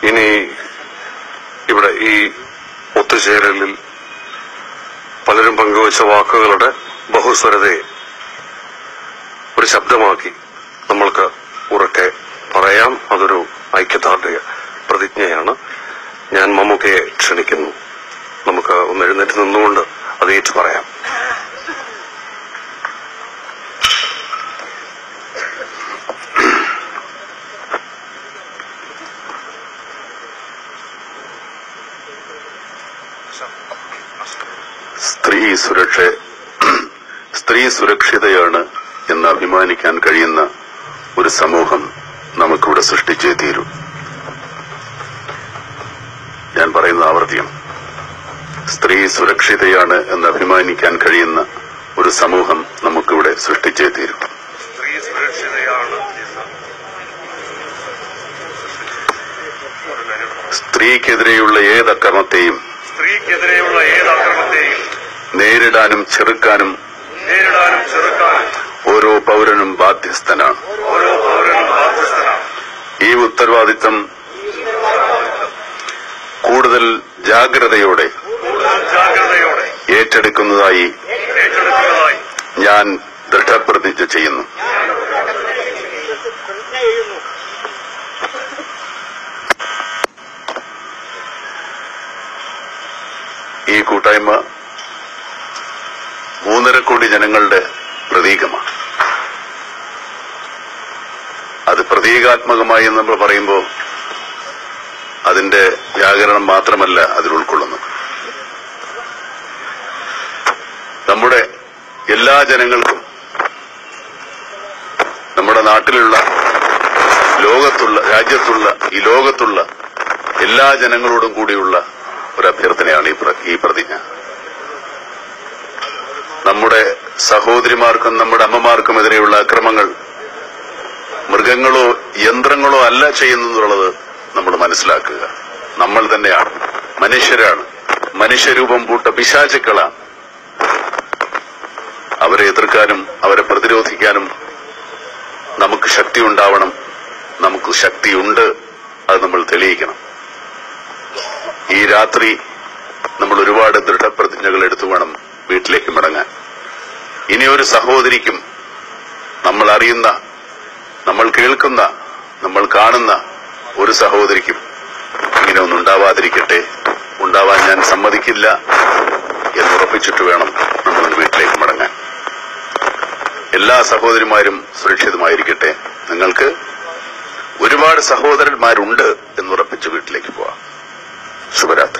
ഇനി ഇവിടെ ഈ ഒത്തുചേരലിൽ പലരും പങ്കുവച്ച വാക്കുകളുടെ ബഹുസ്വരതയെ ഒരു ശബ്ദമാക്കി നമ്മൾക്ക് ഉറക്കെ പറയാം അതൊരു ഐക്യദാർഢ്യ പ്രതിജ്ഞയാണ് ഞാൻ മമ്മൂക്കയെ ക്ഷണിക്കുന്നു നമുക്ക് ഒന്ന് എഴുന്നേറ്റ് നിന്നുകൊണ്ട് അത് ഏറ്റു പറയാം സ്ത്രീ സുരക്ഷ സ്ത്രീ സുരക്ഷിതയാണ് എന്ന് അഭിമാനിക്കാൻ കഴിയുന്ന ഒരു സമൂഹം നമുക്കിവിടെ സൃഷ്ടിച്ചേ തീരൂ ഞാൻ പറയുന്നത് ആവർത്തിക്കണം സ്ത്രീ സുരക്ഷിതയാണ് എന്ന് അഭിമാനിക്കാൻ കഴിയുന്ന ഒരു സമൂഹം നമുക്കിവിടെ സൃഷ്ടിച്ചേ തീരൂ സ്ത്രീ സുരക്ഷിതയാണ് സ്ത്രീക്കെതിരെയുള്ള ഏത് അക്രമത്തെയും സ്ത്രീക്കെതിരെയുള്ള ഏത് അക്രമത്തെയും നേരിടാനും ചെറുക്കാനും നേരിടാനും ചെറുക്കാനും ഓരോ പൗരനും ബാധ്യസ്ഥനാണ് ഓരോ പൗരനും ബാധ്യസ്ഥനാണ് ഈ ഉത്തരവാദിത്തം കൂടുതൽ ജാഗ്രതയോടെ കൂടുതൽ ജാഗ്രതയോടെ ഏറ്റെടുക്കുന്നതായി ഏറ്റെടുക്കുന്നതായി ഞാൻ ദൃഢപ്രതിജ്ഞ ചെയ്യുന്നു ഈ കൂട്ടായ്മ മൂന്നര കോടി ജനങ്ങളുടെ പ്രതീകമാണ് അത് പ്രതീകാത്മകമായി എന്ന് നമ്മൾ പറയുമ്പോൾ അതിന്റെ വ്യാകരണം മാത്രമല്ല അതിൽ ഉൾക്കൊള്ളുന്നത് നമ്മുടെ എല്ലാ ജനങ്ങൾക്കും നമ്മുടെ നാട്ടിലുള്ള ലോകത്തുള്ള രാജ്യത്തുള്ള ഈ ലോകത്തുള്ള എല്ലാ ജനങ്ങളോടും കൂടിയുള്ള ഒരു അഭ്യർത്ഥനയാണ് ഈ പ്ര- ഈ പ്രതിജ്ഞ നമ്മുടെ സഹോദരിമാർക്കും നമ്മുടെ അമ്മമാർക്കുമെതിരെയുള്ള അക്രമങ്ങൾ മൃഗങ്ങളോ യന്ത്രങ്ങളോ അല്ല ചെയ്യുന്നതെന്നുള്ളത് നമ്മൾ മനസ്സിലാക്കുക നമ്മൾ തന്നെയാണ് മനുഷ്യരാണ് മനുഷ്യരൂപം പൂട്ട പിശാചുക്കളാണ് അവരെ എതിർക്കാനും അവരെ പ്രതിരോധിക്കാനും നമുക്ക് ശക്തി ഉണ്ടാവണം നമുക്ക് ശക്തിയുണ്ട് അത് നമ്മൾ തെളിയിക്കണം ഈ രാത്രി നമ്മൾ ഒരുപാട് ദൃഢപ്രതിജ്ഞകൾ എടുത്തു വേണം വീട്ടിലേക്ക് മടങ്ങാൻ ഇനി ഒരു സഹോദരിക്കും നമ്മൾ അറിയുന്ന നമ്മൾ കേൾക്കുന്ന നമ്മൾ കാണുന്ന ഒരു സഹോദരിക്കും ഇങ്ങനെ ഒന്നും ഉണ്ടാവാതിരിക്കട്ടെ ഉണ്ടാവാൻ ഞാൻ സമ്മതിക്കില്ല എന്നുറപ്പിച്ചിട്ട് വേണം നമ്മൾ വീട്ടിലേക്ക് മടങ്ങാൻ എല്ലാ സഹോദരിമാരും സുരക്ഷിതമായിരിക്കട്ടെ നിങ്ങൾക്ക് ഒരുപാട് സഹോദരന്മാരുണ്ട് എന്നുറപ്പിച്ച് വീട്ടിലേക്ക് പോവാം ശുഭരാത്രി